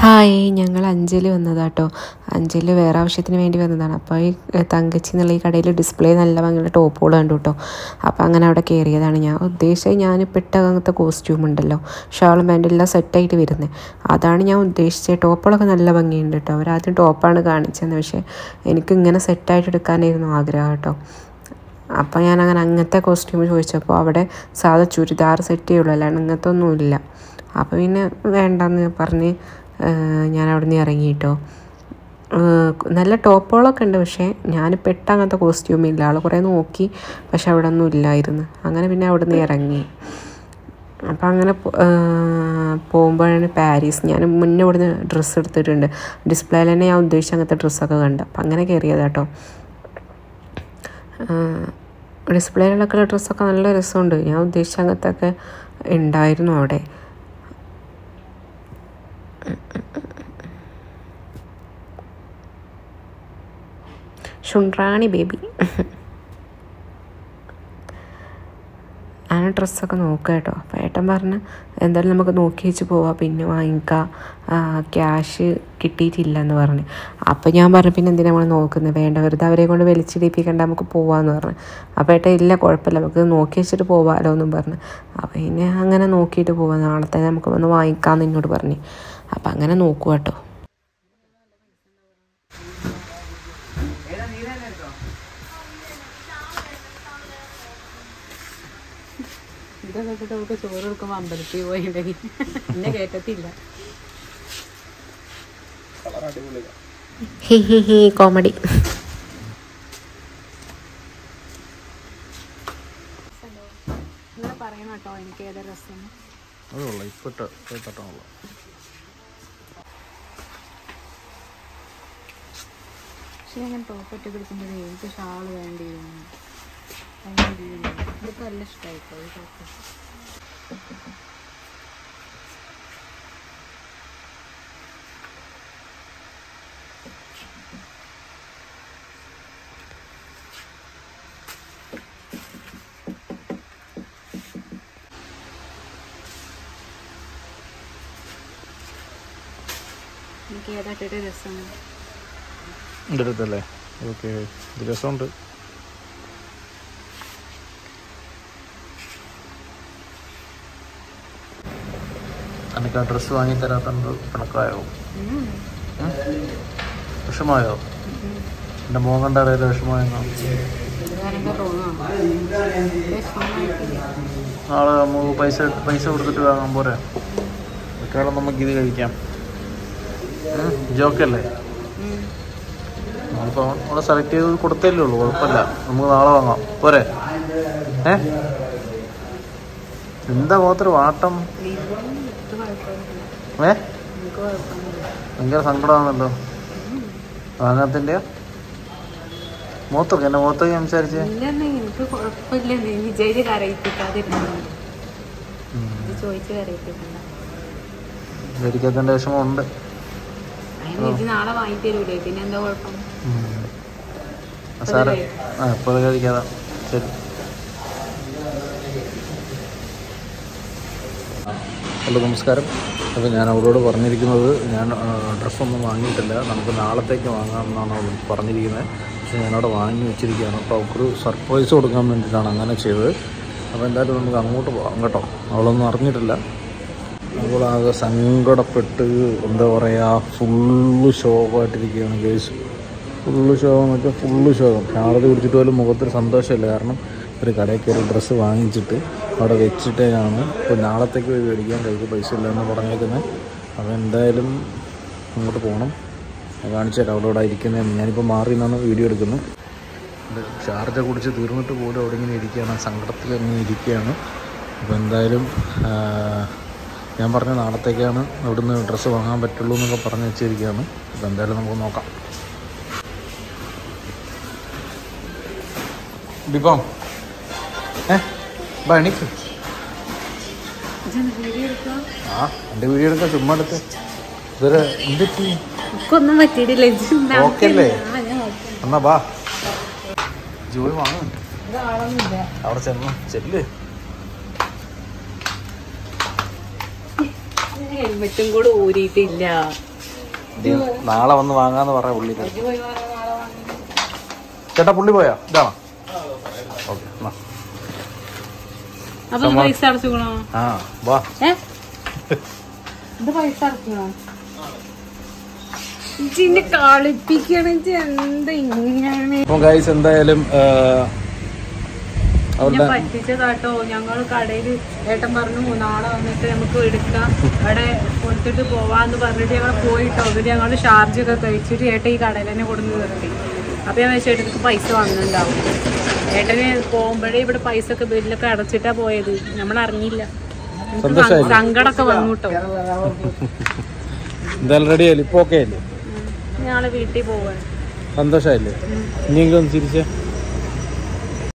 Hi ഞങ്ങൾ അഞ്ചല് വന്നതാട്ടോ അഞ്ചല് വേറെ ആവശ്യത്തിന് വേണ്ടി വന്നതാണ് അപ്പോൾ ഈ തങ്കച്ചി എന്നുള്ള ഈ കടയിൽ ഡിസ്പ്ലേ നല്ല ഭംഗിയുള്ള ടോപ്പുകൾ കണ്ടു കേട്ടോ അപ്പോൾ അങ്ങനെ അവിടെ കയറിയതാണ് ഞാൻ ഉദ്ദേശിച്ചത് ഞാനിപ്പോൾ ഇട്ട അങ്ങനത്തെ കോസ്റ്റ്യൂം ഉണ്ടല്ലോ ഷാളും പാൻറ്റും എല്ലാം സെറ്റായിട്ട് വരുന്നത് അതാണ് ഞാൻ ഉദ്ദേശിച്ചത് ടോപ്പുകളൊക്കെ നല്ല ഭംഗിയുണ്ട് കേട്ടോ അവരാദ്യം ടോപ്പാണ് കാണിച്ചത് പക്ഷേ എനിക്ക് ഇങ്ങനെ സെറ്റായിട്ട് എടുക്കാനായിരുന്നു ആഗ്രഹം കേട്ടോ അപ്പോൾ ഞാൻ അങ്ങനെ അങ്ങനത്തെ കോസ്റ്റ്യൂം ചോദിച്ചപ്പോൾ അവിടെ സാധാ ചുരിദാർ സെറ്റേ ഉള്ളൂ അല്ലാണ്ട് ഇങ്ങനത്തെ ഒന്നുമില്ല അപ്പോൾ പിന്നെ വേണ്ടെന്ന് പറഞ്ഞ് ഞാൻ അവിടെ നിന്ന് ഇറങ്ങി കേട്ടോ നല്ല ടോപ്പുകളൊക്കെ ഉണ്ട് പക്ഷേ ഞാനിപ്പോൾ ഇട്ട അങ്ങനത്തെ കോസ്റ്റ്യൂം ഇല്ല ആൾ കുറേ നോക്കി പക്ഷെ അവിടെ ഒന്നും ഇല്ലായിരുന്നു അങ്ങനെ പിന്നെ അവിടെ നിന്ന് ഇറങ്ങി അപ്പം അങ്ങനെ പോകുമ്പോഴാണ് പാരീസ് ഞാൻ മുന്നേ ഇവിടുന്ന് ഡ്രസ്സ് എടുത്തിട്ടുണ്ട് ഡിസ്പ്ലേയിൽ തന്നെ ഞാൻ ഉദ്ദേശിച്ച അങ്ങനത്തെ ഡ്രസ്സൊക്കെ കണ്ട് അപ്പം അങ്ങനെ കയറിയതാട്ടോ ഡിസ്പ്ലേയിലൊക്കെ ഡ്രസ്സൊക്കെ നല്ല രസമുണ്ട് ഞാൻ ഉദ്ദേശിച്ച അങ്ങനത്തെ ഒക്കെ ഉണ്ടായിരുന്നു അവിടെ ഷുണ്ട്രാണി ബേബി ഞാൻ ഡ്രസ്സൊക്കെ നോക്കുക കേട്ടോ അപ്പോൾ ഏട്ടൻ പറഞ്ഞ് എന്തായാലും നമുക്ക് നോക്കി വെച്ച് പോവാം പിന്നെ വാങ്ങിക്കാം ക്യാഷ് കിട്ടിയിട്ടില്ല എന്ന് പറഞ്ഞ് അപ്പോൾ ഞാൻ പറഞ്ഞു പിന്നെ എന്തിനാ നമ്മൾ നോക്കുന്നത് വേണ്ട വെറുതെ അവരെ കൊണ്ട് വലിച്ചിടിപ്പിക്കണ്ട നമുക്ക് പോവാമെന്ന് പറഞ്ഞു അപ്പോൾ ഏട്ടൻ ഇല്ല കുഴപ്പമില്ല നമുക്ക് നോക്കി വെച്ചിട്ട് പോവാമല്ലോ എന്നും പറഞ്ഞു അപ്പോൾ പിന്നെ അങ്ങനെ നോക്കിയിട്ട് പോവാം നാളെ തന്നെ നമുക്ക് വന്ന് വാങ്ങിക്കാമെന്ന് എന്നോട് പറഞ്ഞു അപ്പം അങ്ങനെ നോക്കുക കേട്ടോ ഇതൊക്കെ ഇട്ടിട്ട് അവൾക്ക് ചോറ് കൊടുക്കുമ്പോൾ അമ്പലത്തിൽ പോയിട്ടുണ്ടെങ്കിൽ എന്നെ കേട്ടത്തില്ല ഹി ഹി ഹി കോമഡി നിങ്ങൾ പറയണം കേട്ടോ എനിക്ക് ഏതാ രസം അതുള്ള ഇപ്പൊ തട്ടാണല്ലോ പക്ഷേ ഞാൻ ടോപ്പൊക്കെ എടുക്കുമ്പോഴേ എനിക്ക് ഷാള് വേണ്ടിയിരുന്നു ഭയങ്കര ഇതൊക്കെ നല്ല ഇഷ്ടമായിട്ടോ ഈ ടോപ്പ് എനിക്ക് ഏതാ ഇട്ടിട്ട് രസം എൻ്റെ അടുത്തല്ലേ ഓക്കെ ഇത് രസമുണ്ട് എനിക്ക് ആ ഡ്രസ്സ് വാങ്ങി തരാത്തത് കണക്കായോ വിഷമായോ എൻ്റെ മോൻ കണ്ട അറിയാലോ വിഷമായെന്നോ ഇതുകാരെന്താ തോന്നുന്നു വിഷമമായിട്ടില്ല നാളെ നമുക്ക് പൈസ പൈസ കൊടുത്തിട്ട് വാങ്ങാൻ പോരെ മിക്കവാറും നമുക്ക് ഇത് കഴിക്കാം ജോക്കല്ലേ നമ്മളിപ്പോൾ നമ്മളെ സെലക്ട് ചെയ്ത് കൊടുത്തല്ലേ ഉള്ളൂ കുഴപ്പമില്ല നമുക്ക് നാളെ വാങ്ങാം പോരെ ഏ എന്താ മുഖത്തൊരു വാട്ടം ഇത് കുഴപ്പമൊന്നുമില്ല ഏ എനിക്ക് കുഴപ്പമൊന്നുമില്ല ഭയങ്കര സങ്കടമാണല്ലോ വാങ്ങാത്തിൻ്റെ മുഖത്തൊക്കെ എൻ്റെ മുഖത്തൊക്കെ സംസാരിച്ചേ ഇല്ലെന്നേ എനിക്ക് കുഴപ്പമില്ലെന്നേ വിജയില് കരയിപ്പിക്കാതിരുന്നു ഇത് ചോദിച്ച് കരയിപ്പിക്കണ്ട മേടിക്കാത്തതിൻ്റെ വിഷമമുണ്ട് അതിന് ഇത് നാളെ വാങ്ങി തരൂലേ പിന്നെ എന്താ കുഴപ്പം സാറ് ആ ഇപ്പോൾ കഴിക്കാതെ ശരി ഹലോ നമസ്കാരം അപ്പോൾ ഞാൻ അവരോട് പറഞ്ഞിരിക്കുന്നത് ഞാൻ ഡ്രസ്സൊന്നും വാങ്ങിയിട്ടില്ല നമുക്ക് നാളത്തേക്ക് വാങ്ങാമെന്നാണ് അവൾ പറഞ്ഞിരിക്കുന്നത് പക്ഷേ ഞാനവിടെ വാങ്ങി വെച്ചിരിക്കുകയാണ് അപ്പോൾ അവൾക്കൊരു സർപ്രൈസ് കൊടുക്കാൻ വേണ്ടിയിട്ടാണ് അങ്ങനെ ചെയ്തത് അപ്പോൾ എന്തായാലും നമുക്ക് അങ്ങോട്ട് പോകാം കേട്ടോ അവളൊന്നും അറിഞ്ഞിട്ടില്ല അവളാകെ സങ്കടപ്പെട്ട് എന്താ പറയുക ഫുള്ള് ശോകമായിട്ടിരിക്കുകയാണ് കേസ് ഫുള്ള് ശോകം എന്ന് വെച്ചാൽ ഫുള്ള് ശോകം ചാർജ് കുടിച്ചിട്ട് പോലും മുഖത്തൊരു സന്തോഷമില്ല കാരണം ഒരു കടയിൽ കയറി ഡ്രസ്സ് വാങ്ങിച്ചിട്ട് അവിടെ വെച്ചിട്ടേക്കാണ് ഇപ്പോൾ നാളത്തേക്ക് പോയി മേടിക്കാൻ കയ്യിൽ പൈസ ഇല്ലെന്ന് പറഞ്ഞേക്കുന്നത് അപ്പോൾ എന്തായാലും അങ്ങോട്ട് പോകണം ഞാൻ കാണിച്ചു തരാം അവിടെ അവിടെ ഇരിക്കുന്നതെന്ന് ഞാനിപ്പോൾ മാറി നിന്നാണ് വീഡിയോ എടുക്കുന്നത് ചാർജ് കുടിച്ച് തീർന്നിട്ട് പോലും അവിടെ ഇങ്ങനെ ഇരിക്കുകയാണ് സങ്കടത്തിൽ ഇങ്ങനെ ഇരിക്കുകയാണ് അപ്പോൾ എന്തായാലും ആ, ഞാൻ പറഞ്ഞ നാളത്തേക്കാണ് ഇവിടുന്ന് ഡ്രസ്സ് വാങ്ങാൻ പറ്റുള്ളൂ എന്നൊക്കെ പറഞ്ഞ് വെച്ചിരിക്കുകയാണ് അപ്പോൾ എന്തായാലും നമുക്ക് നോക്കാം ഡിപ്പം ഏ ബാ എണീക്ക് ആ എൻ്റെ വീഡിയോ എടുക്കാം ചുമ്മാ എടുത്ത് ഇതൊരു എന്തിട്ട് എനിക്കൊന്നും പറ്റിയിട്ടില്ല ഇത് ഓക്കെ അല്ലേ ആ, ഞാൻ നോക്കാം. എന്നാ ബാ ജോലി വാങ്ങും ഇത് ആളൊന്നുമില്ല അവിടെ ചെന്നു ചെല്ല് ഹെൽമെറ്റും കൂടെ ഊരിയിട്ടില്ല ഇനി നാളെ വന്ന് വാങ്ങാന്ന് പറയാ പുള്ളി ഇത് പോയി വാങ്ങാൻ നാളെ വാങ്ങി ചേട്ടാ പുള്ളി പോയാ ഇതാണോ ഓക്കെ എന്നാ അപ്പൊ ഇത് പൈസ അടച്ചുക്കണോ ആ വാ ഏ ഇത് പൈസ അടക്കണോ ഇച്ചിന്റെ കളിപ്പിക്കണ എന്താ ഇങ്ങനെ അപ്പം ഗൈസ് എന്തായാലും ആ, എന്നെ അവളുടെ പറ്റിച്ചതാട്ടോ ഞങ്ങൾ കടയിൽ ഏട്ടൻ പറഞ്ഞു നാളെ വന്നിട്ട് നമുക്ക് എടുക്കാം അവിടെ കൊടുത്തിട്ട് പോവാന്ന് പറഞ്ഞിട്ട് ഞങ്ങൾ പോയിട്ടോ എന്നിട്ട് ഞങ്ങൾ ഷാർജ് ഒക്കെ കഴിച്ചിട്ട് ഏട്ടൻ ഈ കടയിൽ തന്നെ കൊടുന്ന് നിർത്തി അപ്പൊ ഞാൻ വെച്ചാൽ ഏട്ടനക്ക് പൈസ വന്നിട്ടുണ്ടാവും ഏട്ടന് പോകുമ്പോഴേ ഇവിടെ പൈസ ഒക്കെ ബില്ലൊക്കെ അടച്ചിട്ടാ പോയത് നമ്മൾ അറിഞ്ഞില്ല എനിക്ക് സന്തോഷായില്ലേ? സങ്കടമൊക്കെ വന്നു കേട്ടോ എന്തായാലും റെഡി ആയില്ലേ ഇപ്പൊ ഓക്കെ അല്ലേ ഞങ്ങള് വീട്ടിൽ പോവാണ് സന്തോഷമായില്ലേ ഇനിയെങ്കിലും ഒന്ന് ചിരിച്ചേ